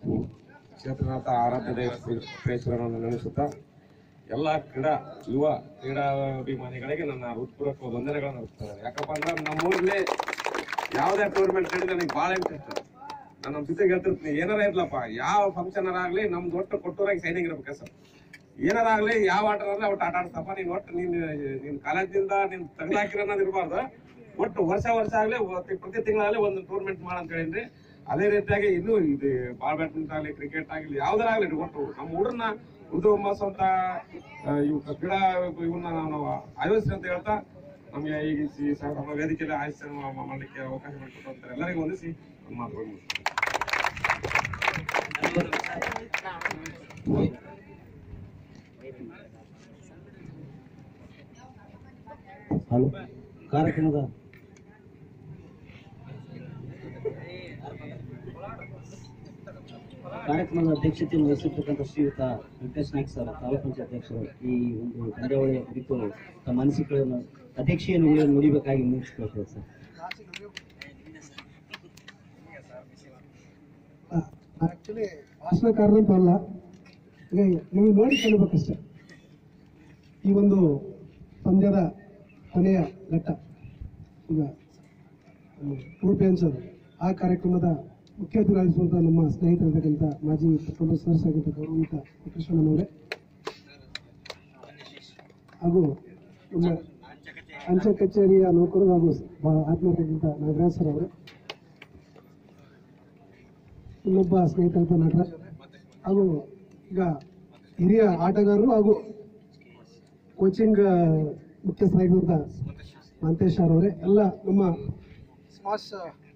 ಕ್ಷೇತ್ರನಾಥ ಆರಾಧ್ಯ ದೇವೇಶ್ವರನನ್ನು ನೆನೆಸುತ್ತಾ ಎಲ್ಲ ಕ್ರೀಡಾ ಯುವ ಕ್ರೀಡಾ ಅಭಿಮಾನಿಗಳಿಗೆ ನನ್ನ ಹೃತ್ಪೂರ್ವಕ ವಂದನೆಗಳನ್ನು ಅರ್ಪಿಸ್ತಾರೆ ಯಾಕಪ್ಪ ಅಂದ್ರೆ ನಮ್ಮೂರಲ್ಲಿ ಯಾವುದೇ ಟೂರ್ನಮೆಂಟ್ ನಡೆದ್ರೆ ನನಗೆ ಭಾಳ ಇಂಟ್ರೆಸ್ಟ್ ನಾನು ನಮ್ಮ ಜೊತೆಗೆ ಹೇಳ್ತಿರ್ತೀನಿ ಏನಾರ ಇರ್ಲಪ್ಪ ಯಾವ ಫಂಕ್ಷನ್ ಆಗಲಿ ನಮ್ದು ಒಟ್ಟು ಕೊಟ್ಟೂರಾಗಿ ಸೈನಿಂಗ್ ಇರ್ಬೇಕು ಸರ್ ಏನಾರ ಆಗ್ಲಿ ಯಾವ ಆಟ ಆದ್ರೆ ಒಟ್ಟು ಆಟ ಆಡ್ತಪ್ಪ ನೀನ್ ಒಟ್ಟು ನೀನ್ ನಿನ್ ಕಾಲೇಜಿಂದ ನೀನ್ ತಗ್ಲಾಕಿರ ಅನ್ನೋದು ಇರಬಾರ್ದು ಒಟ್ಟು ವರ್ಷ ವರ್ಷ ಆಗ್ಲಿ ಒ- ಪ್ರತಿ ತಿಂಗಳಾಗಲಿ ಒಂದು ಟೂರ್ನಮೆಂಟ್ ಮಾಡ ಅಂತ ಹೇಳಿದ್ರಿ ಅದೇ ರೀತಿಯಾಗಿ ಇದು ಇದು ಬಾಲ್ ಬ್ಯಾಡ್ಮಿಂಟನ್ ಆಗಲಿ ಕ್ರಿಕೆಟ್ ಆಗಲಿ ಯಾವ್ದಾರ ಆಗ್ಲಿ ಒಟ್ಟು ನಮ್ಮ ಹುಡುಗರನ್ನ ಉರ್ದು ಹುಮ್ಮಸ್ ಅಂತ ಆ, ಇವು ಕ್ರೀಡಾ ಇವನ್ನ ನಾವು ಆಯೋಜಿಸಿ ಅಂತ ಹೇಳ್ತಾ ನಮಗೆ ಈ ಈ ಸ- ನಮ್ಮ ವೇದಿಕೆಯಲ್ಲಿ ಆಯೋಜನೆ ಮಾ- ಮಾಡ್ಲಿಕ್ಕೆ ಅವಕಾಶ ಮಾಡಿಕೊಟ್ಟಂತ ಎಲ್ಲರಿಗೂ ಹೊಂದಿಸಿ ನನ್ನ ಮಾತುಗಳು ಮುಗಿಸ್ತೇನೆ. ಹಲೋ ಕಾರ್ಯಕ್ರಮದ ಕಾರ್ಯಕ್ರಮದ ಅಧ್ಯಕ್ಷತೆಯನ್ನು ವಹಿಸಿರ್ತಕ್ಕಂಥ ಶ್ರೀಯುತ ವೆಂಕಟೇಶ್ ನಾಯ್ಕ ಸರ್ ತಾಲೂಕು ಪಂಚಾಯತ್ ಅಧ್ಯಕ್ಷರು ಈ ಒಂದು ಪಂದ್ಯಾವಳಿಯ ಕುರಿತು ತಮ್ಮ ಅನಿಸಿಕೆಗಳನ್ನು ಅಧ್ಯಕ್ಷೀಯ ನುಡಿಯನ್ನು ನುಡಿಬೇಕಾಗಿ ಮುಗಿಸ್ಕೊಳ್ತೇವೆ ಸರ್ ಆಕ್ಚುಲಿ ಭಾಷಣಕಾರರಂತ ಅಲ್ಲ ಈಗ ನೀವು ನೋಡಿ ಕಲಿಬೇಕಷ್ಟೆ ಈ ಒಂದು ಪಂದ್ಯದ ಕೊನೆಯ ಘಟ್ಟ ಈಗ ರೂಪೇನ್ ಆ ಕಾರ್ಯಕ್ರಮದ ಮುಖ್ಯ ಅತಿಥಿಗಳಾಗಿರುವಂಥ ನಮ್ಮ ಸ್ನೇಹಿತರಿರ್ತಕ್ಕಂಥ ಮಾಜಿ ಪ್ರೊಫೆಸರ್ಸ್ ಆಗಿದ್ದ ಗೌರವಿತ ಕೃಷ್ಣಣ್ಣನವರೇ ಹಾಗೂ ನಮ್ಮ ಅಂಚೆ ಕಚೇರಿಯ ನೌಕರರು ಹಾಗೂ ಬಹಳ ಆತ್ಮೀಯರಾಗಿದ್ದ ನಾಗರಾಜ್ ಸರ್ ಅವರೇ ಇನ್ನೊಬ್ಬ ಸ್ನೇಹಿತರಂತ ನಟರಾಜ್ ಹಾಗೂ ಈಗ ಹಿರಿಯ ಆಟಗಾರರು ಹಾಗೂ ಕೋಚಿಂಗ್ ಮುಖ್ಯಸ್ಥರಾಗಿರುವಂಥ ಮಂತೇಶ್ ಸರ್ ಅವರೇ ಎಲ್ಲ ನಮ್ಮ ಸ್ಮಾಶ್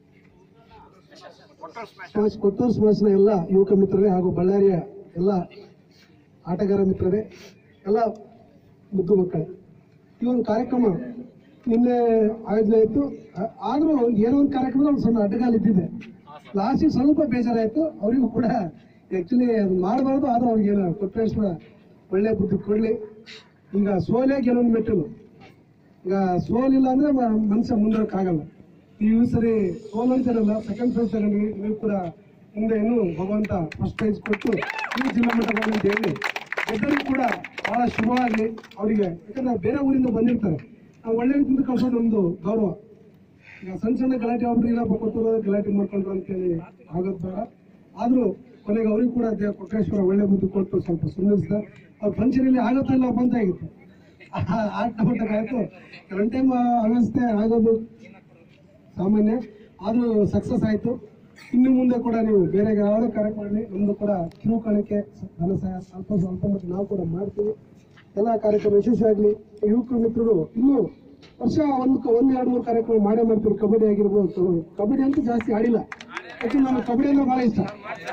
ಸ್ಮಾಶ್ ಕೊತ್ತೂರು ಸ್ಮಾಶ್ನ ಎಲ್ಲ ಯುವಕ ಮಿತ್ರರೇ ಹಾಗೂ ಬಳ್ಳಾರಿಯ ಎಲ್ಲ ಆಟಗಾರ ಮಿತ್ರರೇ ಎಲ್ಲ ಮುದ್ದು ಮಕ್ಕಳೇ ಈ ಒಂದು ಕಾರ್ಯಕ್ರಮ ನಿನ್ನೆ ಆಯೋಜನೆ ಆಯಿತು ಆದರೂ ಏನೋ ಒಂದು ಕಾರ್ಯಕ್ರಮ ಒಂದು ಸಣ್ಣ ಅಡ್ಡಗಾಲ ಇದ್ದಿದೆ ಲಾಸ್ಟಿಗೆ ಸ್ವಲ್ಪ ಬೇಜಾರಾಯಿತು ಅವರಿಗೂ ಕೂಡ ಆ್ಯಕ್ಚುಲಿ ಅದು ಮಾಡಬಾರ್ದು ಆದರೂ ಅವ್ರಿಗೆ ಏನು ಕೊಟ್ಟರೇಶ್ವರ ಒಳ್ಳೆ ಬುದ್ಧಿ ಕೊಡಲಿ ಈಗ ಸೋಲೇ ಗೆಲುವಿನ ಮೆಟ್ಟಲು ಈಗ ಸೋಲಿಲ್ಲ ಅಂದ್ರೆ ಮ- ಮನುಷ್ಯ ಮುಂದಕ್ಕಾಗಲ್ಲ ಈ ಸರಿ ಸೋಲ್ ಅಂತಾರಲ್ಲ ಸೆಕೆಂಡ್ ಪ್ರೈಸ್ ತಗೊಂಡ್ವಿ ನೀವು ಕೂಡ ಮುಂದೆ ಏನು ಭಗವಂತ ಫಸ್ಟ್ ಪ್ರೈಸ್ ಕೊಟ್ಟು ಈ ಜಿಲ್ಲಾ ಮಟ್ಟದಲ್ಲಿ ಅಂತ ಹೇಳಿ ಗೆದ್ದರಿಗೂ ಕೂಡ ಬಹಳ ಶುಭವಾಗಲಿ ಅವರಿಗೆ ಯಾಕಂದ್ರೆ ಬೇರೆ ಊರಿಂದ ಬಂದಿರ್ತಾರೆ ನಾವು ಒಳ್ಳೆ ರೀತಿಯಿಂದ ಕಳ್ಸೋದು ನಮ್ದು ಗೌರವ ಈಗ ಸಣ್ಣ ಸಣ್ಣ ಗಲಾಟೆ ಅವ್ರು ಇಲ್ಲಪ್ಪ ಕೊಟ್ಟರು ಗಲಾಟೆ ಮಾಡ್ಕೊಂಡ್ರು ಅಂತೇಳಿ ಆಗೋದು ಬೇಡ ಆದ್ರೂ ಕೊನೆಗೆ ಅವ್ರಿಗೂ ಕೂಡ ದೇವ ಕೊಟ್ಟರೇಶ್ವರ ಒಳ್ಳೆ ಬುದ್ಧಿ ಕೊಟ್ಟು ಸ್ವಲ್ಪ ಸುಂದರಿಸಿದ ಅವ್ರ ಫಂಕ್ಷನಲ್ಲಿ ಆಗುತ್ತಾ ಇಲ್ಲ ಬಂತ ಆಗಿತ್ತು ಆಟ ಮಟ್ಟಕ್ಕಾಯ್ತು ಕೆಲವೊಂದು ಟೈಮ್ ಅವ್ಯವಸ್ಥೆ ಆಗೋದು ಸಾಮಾನ್ಯ ಆದ್ರೂ ಸಕ್ಸಸ್ ಆಯ್ತು ಇನ್ನು ಮುಂದೆ ಕೂಡ ನೀವು ಬೇರೆ ಯಾವುದೇ ಕಾರ್ಯಕ್ರಮ ಮಾಡಲಿ ನಮ್ದು ಕೂಡ ಕಿರು ಕಾಣಿಕೆ ಧನ ಸಹಾಯ ಸ್ವಲ್ಪ ಸ್ವಲ್ಪ ಮಟ್ಟಿಗೆ ನಾವು ಕೂಡ ಮಾಡ್ತೀವಿ ಎಲ್ಲ ಕಾರ್ಯಕ್ರಮ ಯಶಸ್ವಿಯಾಗಲಿ ಯುವಕ ಮಿತ್ರರು ಇನ್ನೂ ವರ್ಷ ಒಂದು ಒಂದ್ ಎರಡು ಮೂರು ಕಾರ್ಯಕ್ರಮ ಮಾಡೇ ಮಾಡ್ತೀವಿ ಕಬಡ್ಡಿ ಆಗಿರ್ಬೋದು ಕಬಡ್ಡಿ ಅಂತೂ ಜಾಸ್ತಿ ಆಡಿಲ್ಲ ಯಾಕಂದ್ರೆ ನನಗೆ ಕಬಡ್ಡಿ ಅಂದ್ರೆ ಬಹಳ ಇಷ್ಟ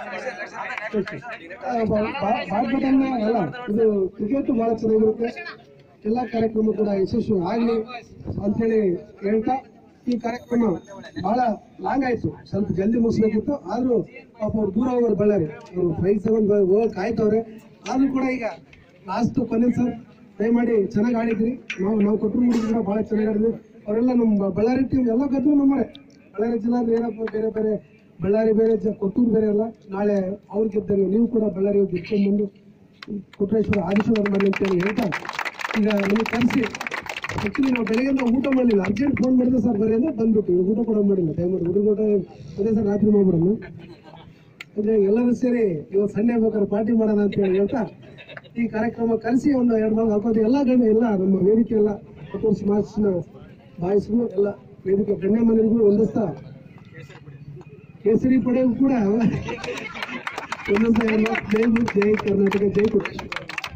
ಬ್ಯಾಡ್ಮಿಂಟನ್ ಎಲ್ಲ ಇದು ಕ್ರಿಕೆಟ್ ಬಹಳ ಚೆನ್ನಾಗಿರುತ್ತೆ ಎಲ್ಲ ಕಾರ್ಯಕ್ರಮ ಕೂಡ ಯಶಸ್ವಿ ಆಗಲಿ ಅಂತೇಳಿ ಹೇಳ್ತಾ ಈ ಕಾರ್ಯಕ್ರಮ ಬಹಳ ಲಾಂಗ್ ಆಯ್ತು ಸ್ವಲ್ಪ ಜಲ್ದಿ ಮುಗಿಸ್ಬೇಕಿತ್ತು ಆದ್ರೂ ಪಾಪ ಅವ್ರು ದೂರ ಹೋಗೋರು ಬಳ್ಳಾರಿ ಅವರು ಪ್ರೈಸ್ ತಗೊಂಡು ಹೋಗಕ್ ಕಾಯ್ತವ್ರೆ ಆದ್ರೂ ಕೂಡ ಈಗ ಲಾಸ್ಟ್ ಕೊನೆ ಸರ್ ದಯಮಾಡಿ ಚೆನ್ನಾಗಿ ಆಡಿದ್ರಿ ನಾವು ನಾವು ಕೊಟ್ಟರು ಹುಡುಗರು ಕೂಡ ಬಹಳ ಚೆನ್ನಾಗಿ ಆಡಿದ್ವಿ ಅವರೆಲ್ಲ ನಮ್ಮ ಬಳ್ಳಾರಿ ಟೀಮ್ ಎಲ್ಲ ಗೆದ್ರು ನಮ್ಮರೆ ಬಳ್ಳಾರಿ ಜಿಲ್ಲಾ ಏನಪ್ಪ ಬೇರೆ ಬೇರೆ ಬಳ್ಳಾರಿ ಬೇರೆ ಜ- ಕೊಟ್ಟೂರು ಬೇರೆ ಅಲ್ಲ ನಾಳೆ ಅವ್ರು ಗೆದ್ದಂಗೆ ನೀವು ಕೂಡ ಬಳ್ಳಾರಿ ಗೆದ್ಕೊಂಡು ಬಂದು ಕೊಟ್ರೇಶ್ವರ ಆದಿಶ್ವರ ಮಾಡಿ ಅಂತೇಳಿ ಹೇಳ್ತಾ ಈಗ ನಮಗೆ ಕರೆಸಿ ಆಕ್ಚುಲಿ ನಾವು ಬೆಳಗ್ಗೆಯಿಂದ ಊಟ ಮಾಡಲಿಲ್ಲ ಅರ್ಜೆಂಟ್ ಫೋನ್ ಮಾಡಿದ್ರೆ ಸರ್ ಬರೀ ಅಂದ್ರೆ ಬಂದ್ಬಿಟ್ಟು ಇವಾಗ ಊಟ ಕೂಡ ಮಾಡಿಲ್ಲ ಟೈಮ್ ಮಾಡಿ ಹುಡುಗ ಊಟ ಅದೇ ಸರ್ ರಾತ್ರಿ ಮಾಡ್ಬಿಡೋಣ ಅಂದ್ರೆ ಎಲ್ಲರೂ ಸೇರಿ ಇವತ್ತು ಸಂಡೇ ಬೇಕಾದ್ರೆ ಪಾರ್ಟಿ ಮಾಡೋಣ ಅಂತ ಹೇಳಿ ಹೇಳ್ತಾ ಈ ಕಾರ್ಯಕ್ರಮ ಕರೆಸಿ ಒಂದು ಎರಡು ನಾಲ್ಕು ಹಾಕೋದು ಎಲ್ಲ ಗಣ್ಯ ಎಲ್ಲ ನಮ್ಮ ವೇದಿಕೆ ಎಲ್ಲ ಕೊಟ್ಟೂರು ಸಮಾಜನ ಬಾಯಿಸ್ರು ಎಲ್ಲ ವೇದಿಕೆ ಗಣ್ಯ ಮನೆಗೂ ಹೊಂದಿಸ್ತಾ ಕೇಸರಿ ಪಡೆಯೂ ಕೂಡ ಒಂದೊಂದು ಎರಡು ಮಾತು ಜೈ ಹಿಂದ್, ಜೈ ಕರ್ನಾಟಕ ಜೈ ಕೊಟ್ಟೇಶ್ವರ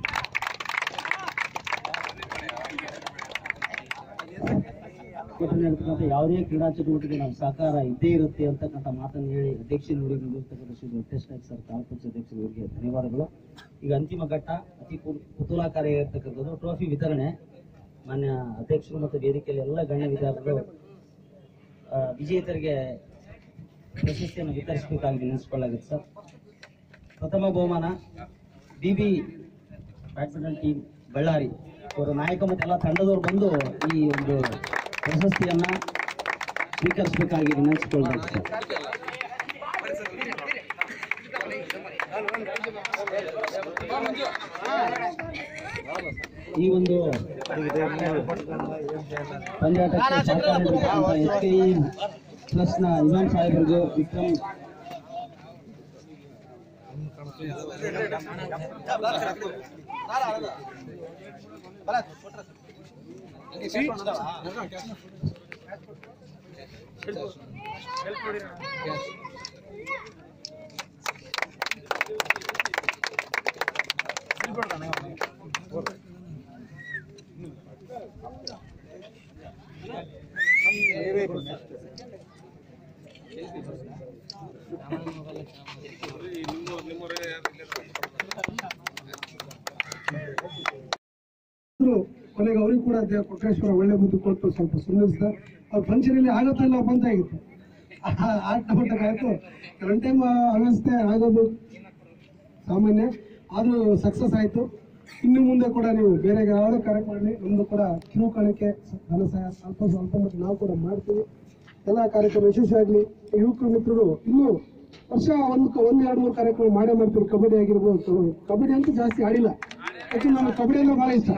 ಕೊಟ್ಟಿರ್ತಕ್ಕಂಥ ಯಾವುದೇ ಕ್ರೀಡಾ ಚಟುವಟಿಕೆ ನಮ್ಮ ಸಹಕಾರ ಇದ್ದೇ ಇರುತ್ತೆ ಅಂತಕ್ಕಂಥ ಮಾತನ್ನು ಹೇಳಿ ಅಧ್ಯಕ್ಷ ನುಡಿ ಮುಂದಿರ್ತಕ್ಕಂಥ ಶ್ರೀ ವೆಂಕಟೇಶ್ ನಾಯ್ಕ ಸರ್ ತಾಲೂಕು ಪಂಚಾಯತ್ ಅಧ್ಯಕ್ಷರು ಇವರಿಗೆ ಧನ್ಯವಾದಗಳು ಈಗ ಅಂತಿಮ ಘಟ್ಟ ಅತಿ ಕು- ಕುತೂಹಲಕಾರಿ ಇರತಕ್ಕಂಥದ್ದು ಟ್ರೋಫಿ ವಿತರಣೆ ಮಾನ್ಯ ಅಧ್ಯಕ್ಷರು ಮತ್ತು ವೇದಿಕೆಯಲ್ಲಿ ಎಲ್ಲ ಗಣ್ಯ ವಿದ್ಯಾರ್ಥಿಗಳು ಆ, ವಿಜೇತರಿಗೆ ಪ್ರಶಸ್ತಿಯನ್ನು ವಿತರಿಸಬೇಕಾಗಿ ವಿನಿಸಿಕೊಳ್ಳಲಾಗಿದೆ ಸರ್ ಪ್ರಥಮ ಬಹುಮಾನ B B badminton team Ballari ಅವರ ನಾಯಕ ಮತ್ತು ಎಲ್ಲ ತಂಡದವರು ಬಂದು ಈ ಒಂದು ಪ್ರಶಸ್ತಿಯನ್ನ ಸ್ವೀಕರಿಸಬೇಕಾಗಿ ವಿನಂತಿಸಿಕೊಳ್ಳಬೇಕು ಸರ್ ಈ ಒಂದು ಪಂದ್ಯಾಟಕ್ಕೆ ಸಹಕಾರ ನೀಡಿರ್ತಕ್ಕಂಥ ಎಸ್ ಕೆ ಇ ಪ್ಲಸ್ನ ಇಮಾಮ್ ಸಾಹೇಬರಿಗೂ ವಿಕ್ರಮ್ ಇದ್ರು ಕೊನೆಗೆ ಅವ್ರಿಗೆ ಕೂಡ ದೇವ ಕೊಟ್ರೇಶ್ವರ ಒಳ್ಳೆ ಬುದ್ಧಿ ಕೊಟ್ಟು ಸ್ವಲ್ಪ ಸುಮ್ಮನಿಸ್ದ ಅವ್ರ ಫಂಕ್ಷನಲ್ಲಿ ಆಗುತ್ತೋ ಇಲ್ಲ ಬಂತ ಆಗಿತ್ತು ಆಟ ಆಯ್ತು ಕೆಲವೊಂದು ಟೈಮ್ ಅವ್ಯವಸ್ಥೆ ಆಗೋದು ಸಾಮಾನ್ಯ ಆದ್ರೂ ಸಕ್ಸಸ್ ಆಯ್ತು ಇನ್ನು ಮುಂದೆ ಕೂಡ ನೀವು ಬೇರೆ ಯಾವುದೇ ಕಾರ್ಯಕ್ರಮ ಮಾಡಲಿ ನಮ್ದು ಕೂಡ ಕಿರು ಕಾಣಿಕೆ ಧನ ಸಹಾಯ ಸ್ವಲ್ಪ ಸ್ವಲ್ಪ ಮಟ್ಟಿಗೆ ನಾವು ಕೂಡ ಮಾಡ್ತೀವಿ ಎಲ್ಲ ಕಾರ್ಯಕ್ರಮ ಯಶಸ್ವಿಯಾಗಲಿ ಯುವಕ ಮಿತ್ರರು ಇನ್ನೂ ವರ್ಷ ಒಂದು ಒಂದ್ ಎರಡು ಮೂರು ಕಾರ್ಯಕ್ರಮ ಮಾಡೇ ಮಾಡ್ತೀವಿ ಕಬಡ್ಡಿ ಆಗಿರ್ಬೋದು ಕಬಡ್ಡಿ ಅಂತೂ ಜಾಸ್ತಿ ಆಡಿಲ್ಲ ಯಾಕಂದ್ರೆ ನನಗೆ ಕಬಡ್ಡಿ ಅಂದ್ರೆ ಬಹಳ ಇಷ್ಟ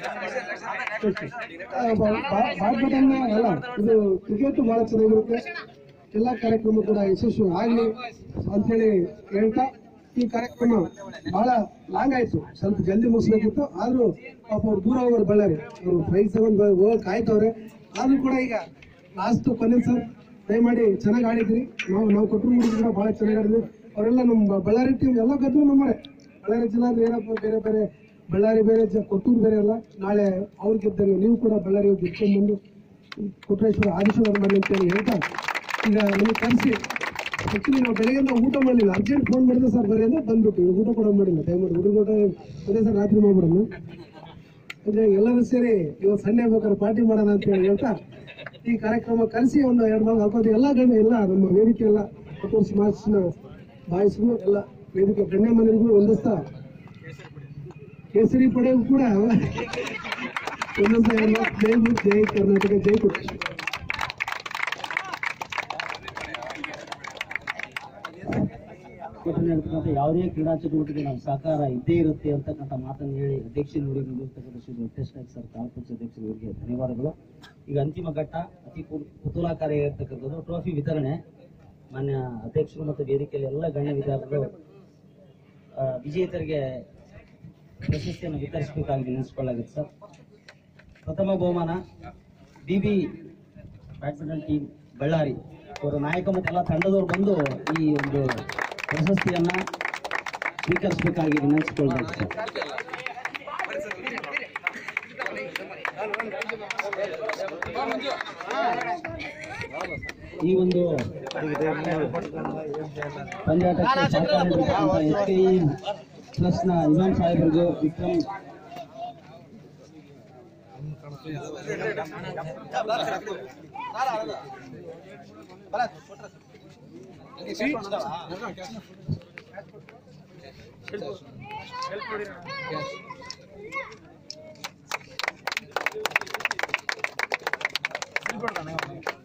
ಬ್ಯಾಡ್ಮಿಂಟನ್ ಅಲ್ಲ ಇದು ಕ್ರಿಕೆಟ್ ಬಹಳ ಚೆನ್ನಾಗಿರುತ್ತೆ ಎಲ್ಲ ಕಾರ್ಯಕ್ರಮ ಕೂಡ ಯಶಸ್ವಿ ಆಗಲಿ ಅಂತೇಳಿ ಹೇಳ್ತಾ ಈ ಕಾರ್ಯಕ್ರಮ ಬಹಳ ಲಾಂಗ್ ಆಯ್ತು ಸ್ವಲ್ಪ ಜಲ್ದಿ ಮುಗಿಸ್ಬೇಕಿತ್ತು ಆದ್ರೂ ಪಾಪ ಅವ್ರು ದೂರ ಹೋಗೋರು ಬಳ್ಳಾರಿ ಅವರು ಪ್ರೈಸ್ ತಗೊಂಡ್ ಹೋಗಕ್ ಕಾಯ್ತವ್ರೆ ಆದ್ರೂ ಕೂಡ ಈಗ ಲಾಸ್ಟ್ ಕೊನೆ ಸರ್ ದಯಮಾಡಿ ಚೆನ್ನಾಗಿ ಆಡಿದ್ರಿ ನಾವು ನಾವು ಕೊಟ್ಟರು ಮುಡಿದ್ರು ಕೂಡ ಬಹಳ ಚೆನ್ನಾಗಿ ಆಡಿದ್ವಿ ಅವರೆಲ್ಲ ನಮ್ಮ ಬಳ್ಳಾರಿ ಟೀಮ್ ಎಲ್ಲ ಗೆದ್ದು ನಮ್ಮರೆ ಬಳ್ಳಾರಿ ಜಿಲ್ಲಾ ಏನಪ್ಪ ಬೇರೆ ಬೇರೆ ಬಳ್ಳಾರಿ ಬೇರೆ ಜ- ಕೊಟ್ಟೂರು ಬೇರೆ ಅಲ್ಲ ನಾಳೆ ಅವ್ರು ಗೆದ್ದಂಗೆ ನೀವು ಕೂಡ ಬಳ್ಳಾರಿ ಗೆದ್ಕೊಂಡ್ಬಂದು ಕೊಟ್ರೇಶ್ವರ ಆದಿಶ್ವರ ಮಾಡಿ ಅಂತೇಳಿ ಹೇಳ್ತಾ ಈಗ ನಮಗೆ ಕರೆಸಿ ಆಕ್ಚುಲಿ ನಾವು ಬೆಳಗ್ಗೆಯಿಂದ ಊಟ ಮಾಡಲಿಲ್ಲ ಅರ್ಜೆಂಟ್ ಫೋನ್ ಮಾಡಿದ್ರೆ ಸರ್ ಬರೀ ಅಂದ್ರೆ ಬಂದ್ಬಿಟ್ಟು ಈಗ ಊಟ ಕೂಡ ಮಾಡಿಲ್ಲ ದಯಮಾಡಿ ಹುಡುಗ ಅದೇ ಸರ್ ರಾತ್ರಿ ಮಾಡ್ಬಿಡೋಣ ಅಂದ್ರೆ ಎಲ್ಲರೂ ಸೇರಿ ಇವತ್ತು ಸಂಡೇ ಬೇಕಾದ್ರೆ ಪಾರ್ಟಿ ಮಾಡೋಣ ಅಂತ ಹೇಳಿ ಹೇಳ್ತಾ ಈ ಕಾರ್ಯಕ್ರಮ ಕರೆಸಿ ಒಂದು ಎರಡು ನಾಲ್ಕು ಹಾಕೋದು ಎಲ್ಲ ಗಣ್ಯ ಎಲ್ಲ ನಮ್ಮ ವೇದಿಕೆ ಎಲ್ಲ ಕೊಟ್ಟೂರು ಸಮಾಜನ ಬಾಯಿಸ್ರು ಎಲ್ಲ ವೇದಿಕೆ ಗಣ್ಯ ಮನೆಗೂ ಒಂದಿಸ್ತಾ ಕೇಸರಿ ಪಡೆಯಲು ಕೂಡ ಒಂದೊಂದು ಎಲ್ಲ ಜೈ ಭೀಮ್, ಜೈ ಕರ್ನಾಟಕ ಜೈ ಕೊಟ್ಟೇಶ್ವರ ನಡೆತಕ್ಕಂಥ ಯಾವುದೇ ಕ್ರೀಡಾ ಚಟುವಟಿಕೆ ನಮ್ಮ ಸಹಕಾರ ಇದ್ದೇ ಇರುತ್ತೆ ಅಂತಕ್ಕಂಥ ಮಾತನ್ನು ಹೇಳಿ ಅಧ್ಯಕ್ಷ ನುಡಿ ಮುಂದಿರ್ತಕ್ಕಂಥ ಶ್ರೀ ವೆಂಕಟೇಶ್ ನಾಯ್ಕ ಸರ್ ತಾಲೂಕು ಅಧ್ಯಕ್ಷರು ಇವರಿಗೆ ಧನ್ಯವಾದಗಳು ಈಗ ಅಂತಿಮ ಘಟ್ಟ ಅತಿ ಕು- ಕುತೂಹಲಕಾರಿ ಇರತಕ್ಕಂಥದ್ದು ಟ್ರೋಫಿ ವಿತರಣೆ ಮಾನ್ಯ ಅಧ್ಯಕ್ಷರು ಮತ್ತು ವೇದಿಕೆಯಲ್ಲಿ ಎಲ್ಲ ಗಣ್ಯ ವಿದ್ಯಾರ್ಥಿಗಳು ಆ, ವಿಜೇತರಿಗೆ ಪ್ರಶಸ್ತಿಯನ್ನು ವಿತರಿಸಬೇಕಾಗಿ ವಿನಿಸಿಕೊಳ್ಳಲಾಗಿದೆ ಸರ್ ಪ್ರಥಮ ಬಹುಮಾನ B B badminton team Ballari ಅವರ ನಾಯಕ ಮತ್ತು ಎಲ್ಲ ತಂಡದವರು ಬಂದು ಈ ಒಂದು ಪ್ರಶಸ್ತಿಯನ್ನ ಸ್ವೀಕರಿಸಬೇಕಾಗಿ ವಿನಂತಿಸಿಕೊಳ್ಬೇಕು ಸರ್ ಈ ಒಂದು ಪಂದ್ಯಾಟಕ್ಕೆ ಸಹಕಾರ ನೀಡಿರ್ತಕ್ಕಂಥ ಎಸ್ ಕೆ ಇ ಪ್ಲಸ್ನ ಇಮಾಮ್ ಸಾಹೇಬರಿಗೂ ವಿಕ್ರಮ್ ಕೊಡ್ತಾನೆ